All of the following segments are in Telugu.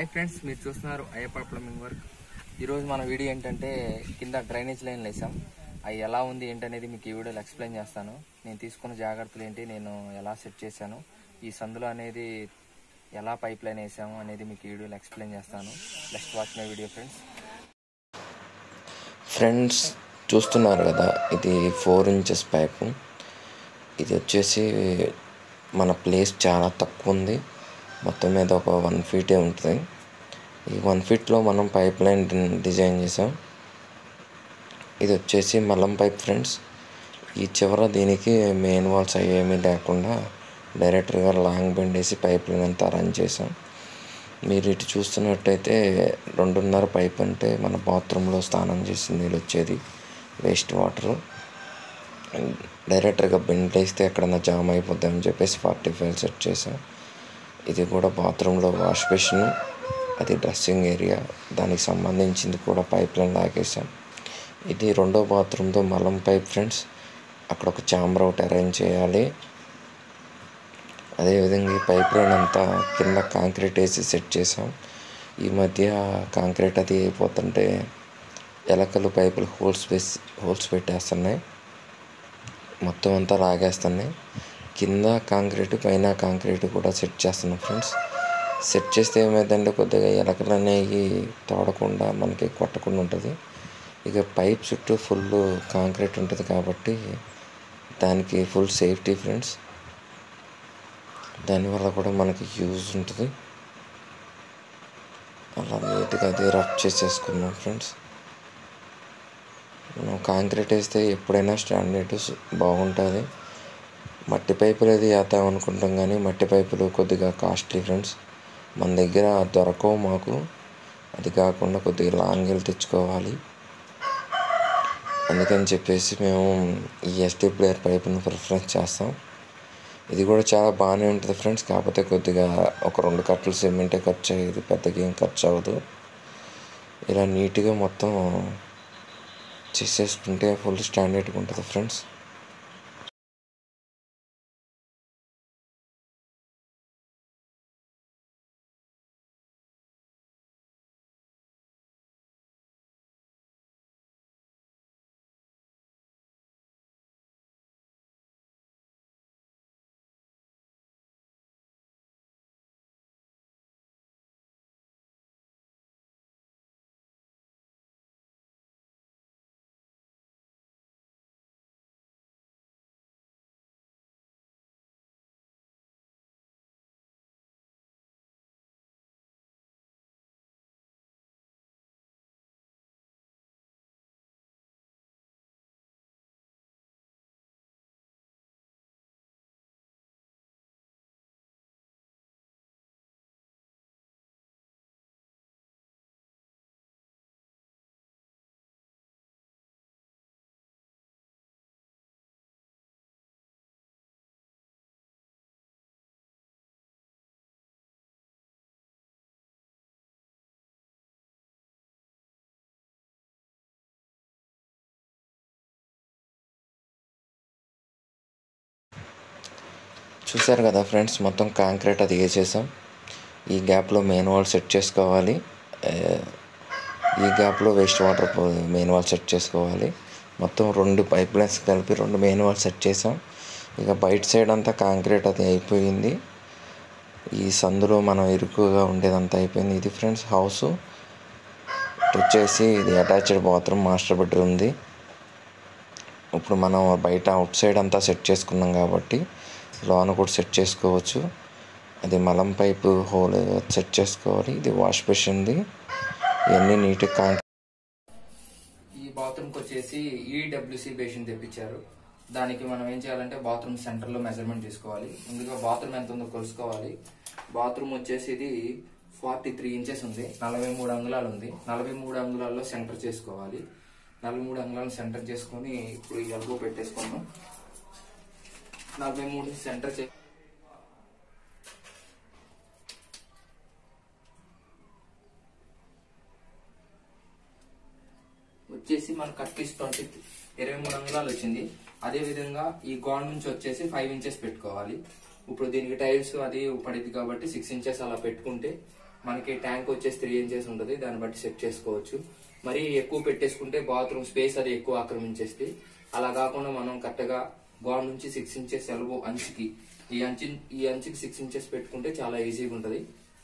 హాయ్ ఫ్రెండ్స్ మీరు చూస్తున్నారు అయ్యప్ప ప్లంబింగ్ వర్క్ ఈరోజు మన వీడియో ఏంటంటే కింద డ్రైనేజ్ లైన్ వేసాం అవి ఎలా ఉంది ఏంటనేది మీకు ఈ వీడియోలో ఎక్స్ప్లెయిన్ చేస్తాను నేను తీసుకున్న జాగ్రత్తలు ఏంటి నేను ఎలా సెట్ చేశాను ఈ సందులో అనేది ఎలా పైప్ లైన్ వేసాము అనేది మీకు ఈ వీడియోలో ఎక్స్ప్లెయిన్ చేస్తాను next watch my video friends friends చూస్తున్నారు కదా ఇది ఫోర్ ఇంచెస్ పైపు ఇది వచ్చేసి మన ప్లేస్ చాలా తక్కువ ఉంది మొత్తం మీద ఒక వన్ ఫీటే ఉంటుంది ఈ వన్ ఫీట్లో మనం పైప్ లైన్ డిజైన్ చేసాం ఇది వచ్చేసి మలం పైప్ ఫ్రెండ్స్ ఈ చివర దీనికి మెయిన్ వాల్స్ అయ్యేమీ లేకుండా డైరెక్ట్గా లాంగ్ బెండ్ వేసి పైప్ లైన్ అంతా రన్ చేసాం మీరు ఇటు చూస్తున్నట్టయితే రెండున్నర పైప్ అంటే మన బాత్రూంలో స్నానం చేసి నీళ్ళు వచ్చేది వేస్ట్ వాటర్ డైరెక్ట్గా బెండ్ వేస్తే ఎక్కడన్నా జామ్ అయిపోద్దామని చెప్పేసి ఫార్టీ ఫైవ్ సెట్ చేసాం ఇది కూడా బాత్రూంలో వాష్ బేసిన్ అది డ్రెస్సింగ్ ఏరియా దానికి సంబంధించింది కూడా పైప్ లైన్ లాగేసాం ఇది రెండో బాత్రూమ్తో మలం పైప్ ఫ్రెండ్స్ అక్కడ ఒక చాంబర్ ఒకటి అరేంజ్ చేయాలి అదేవిధంగా ఈ పైప్ లైన్ అంతా కింద కాంక్రీట్ వేసి సెట్ చేసాం ఈ మధ్య కాంక్రీట్ అది అయిపోతుంటే ఎలకలు పైపులు హోల్స్ వేసి హోల్స్ పెట్టేస్తున్నాయి మొత్తం అంతా లాగేస్తున్నాయి కింద కాంక్రీట్ పైన కాంక్రీట్ కూడా సెట్ చేస్తున్నాం ఫ్రెండ్స్ సెట్ చేస్తే ఏమైందంటే కొద్దిగా ఎలకలు అనేవి తోడకుండా మనకి కొట్టకుండా ఉంటుంది ఇక పైప్ చుట్టూ ఫుల్ కాంక్రీట్ ఉంటుంది కాబట్టి దానికి ఫుల్ సేఫ్టీ ఫ్రెండ్స్ దానివల్ల కూడా మనకి యూజ్ ఉంటుంది అలా నీట్గా అది రఫ్ చేసేసుకున్నాం ఫ్రెండ్స్ మనం కాంక్రీట్ వేస్తే ఎప్పుడైనా స్టాండర్డ్ బాగుంటుంది మట్టి పైపులు అది వేద్దాం అనుకుంటాం కానీ మట్టి పైపులు కొద్దిగా కాస్ట్లీ ఫ్రెండ్స్ మన దగ్గర దొరకవు మాకు అది కాకుండా కొద్దిగా లాంగ్ వెళ్ళి తెచ్చుకోవాలి అందుకని చెప్పేసి మేము ఈ ఎస్టీ ప్లేయర్ పైపును ప్రిఫరెన్స్ చేస్తాం ఇది కూడా చాలా బాగానే ఉంటుంది ఫ్రెండ్స్ కాకపోతే కొద్దిగా ఒక రెండు కట్టలు సిమెంటే ఖర్చు అయ్యేది పెద్దగా ఏం ఖర్చు అవ్వదు ఇలా నీట్గా మొత్తం చేసేసుకుంటే ఫుల్ స్టాండర్డ్గా ఉంటుంది ఫ్రెండ్స్ చూసారు కదా ఫ్రెండ్స్ మొత్తం కాంక్రీట్ అది వేసేసాం ఈ గ్యాప్లో మెయిన్ వాల్ సెట్ చేసుకోవాలి ఆ, ఈ గ్యాప్లో waste water main wall set చేసుకోవాలి మొత్తం రెండు పైప్ లైన్స్ కలిపి రెండు మెయిన్ వాల్ సెట్ చేసాం ఇక బయట సైడ్ అంతా కాంక్రీట్ అది అయిపోయింది ఈ సందులో మనం ఇరుకుగా ఉండేదంతా అయిపోయింది ఇది ఫ్రెండ్స్ హౌస్ వచ్చేసి ఇది అటాచ్డ్ బాత్రూమ్ మాస్టర్ బెడ్రూమ్ ఉంది ఇప్పుడు మనం బయట అవుట్ సైడ్ అంతా సెట్ చేసుకున్నాం కాబట్టి లోన కూడా సెట్ చేసుకోవచ్చు అది మలం పైపు హోల్ సెట్ చేసుకోవాలి ఇది వాష్ బేసిన్ది ఇవన్నీ నీట్గా కాంక్ ఈ బాత్రూమ్కి వచ్చేసి ఈడబ్ల్యూసి బేసిన్ తెప్పించారు దానికి మనం ఏం చేయాలంటే బాత్రూమ్ సెంటర్లో మెజర్మెంట్ తీసుకోవాలి ముందుగా బాత్రూమ్ ఎంత ఉందో కొలుసుకోవాలి బాత్రూమ్ వచ్చేసి ఇది ఫార్టీ త్రీ ఇంచెస్ ఉంది నలభై మూడు అంగుళాలు ఉంది నలభై మూడు అంగుళాల్లో సెంటర్ చేసుకోవాలి నలభై మూడు అంగుళాలు సెంటర్ చేసుకొని ఇప్పుడు ఈ ఎల్బో పెట్టేసుకున్నాం నలభై మూడు సెంటర్ చే వచ్చేసి మన కట్ పీస్ ట్వంటీ ఇరవై మూడు అంగుళాలు వచ్చింది అదే విధంగా ఈ గోడ నుంచి వచ్చేసి ఫైవ్ ఇంచెస్ పెట్టుకోవాలి ఇప్పుడు దీనికి టైల్స్ అది పడింది కాబట్టి సిక్స్ ఇంచెస్ అలా పెట్టుకుంటే మనకి ట్యాంక్ వచ్చేసి త్రీ ఇంచెస్ ఉంటుంది దాన్ని బట్టి సెట్ చేసుకోవచ్చు మరి ఎక్కువ పెట్టేసుకుంటే బాత్రూమ్ స్పేస్ అది ఎక్కువ ఆక్రమించేస్తే అలా కాకుండా మనం కరెక్ట్గా గోడ నుంచి సిక్స్ ఇంచెస్ ఎల్బో అంచుకి ఈ అంచు ఈ అంచుకి సిక్స్ ఇంచెస్ పెట్టుకుంటే చాలా ఈజీగా ఉంటుంది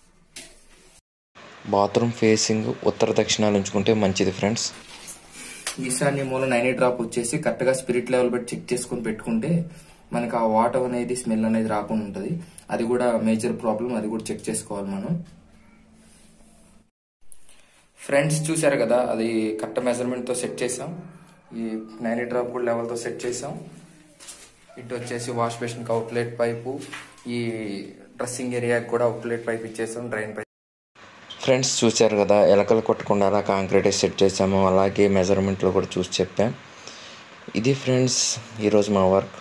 బాత్రూమ్ ఫేసింగ్ ఉత్తర దక్షిణాలు ఉంచుకుంటే మంచిది ఫ్రెండ్స్ ఈశాన్య మూల నైన్ డ్రాప్ వచ్చేసి కరెక్ట్ గా స్పిరిట్ లెవెల్ పెట్టి చెక్ చేసుకుని పెట్టుకుంటే మనకి ఆ వాటర్ అనేది స్మెల్ అనేది రాకుండా ఉంటుంది అది కూడా మేజర్ ప్రాబ్లం అది కూడా చెక్ చేసుకోవాలి మనం ఫ్రెండ్స్ చూసారు కదా అది కరెక్ట్ మెజర్మెంట్ తో సెట్ చేసాం ఈ నైన్ డ్రాప్ కూడా లెవెల్ తో సెట్ చేసాం ఇటు వచ్చేసి వాష్ బేసిన్ కి అవుట్లెట్ పైపు ఈ డ్రెస్సింగ్ ఏరియాకి కూడా అవుట్లెట్ పైప్ ఇచ్చేసాం డ్రైన్ పైప్ ఫ్రెండ్స్ చూశారు కదా ఎలకలు కొట్టకుండా అలా కాంక్రీట్ సెట్ చేసాము అలాగే మెజర్మెంట్లో కూడా చూసి చెప్పాం ఇది ఫ్రెండ్స్ ఈరోజు మా work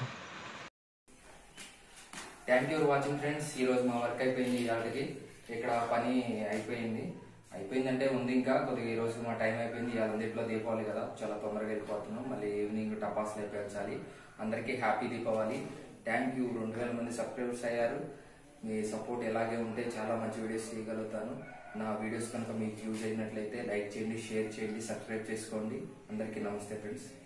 thank you for watching friends ఈ రోజు మా వర్క్ అయిపోయింది ఇవాళకి ఇక్కడ పని అయిపోయింది అయిపోయిందంటే ఉంది ఇంకా కొద్దిగా ఈ రోజు మా టైం అయిపోయింది ఇవాళ ఇంట్లో దీపావళి కదా చాలా తొందరగా వెళ్ళిపోతున్నాం మళ్ళీ ఈవినింగ్ టపాసులు అయిపోయించాలి అందరికీ హ్యాపీ దీపావళి థ్యాంక్ యూ రెండు వేల మంది సబ్స్క్రైబర్స్ అయ్యారు మీ సపోర్ట్ ఎలాగే ఉంటే చాలా మంచి వీడియోస్ చేయగలుగుతాను నా వీడియోస్ కనుక మీకు యూజ్ అయినట్లయితే లైక్ చేయండి షేర్ చేయండి సబ్స్క్రైబ్ చేసుకోండి అందరికీ నమస్తే ఫ్రెండ్స్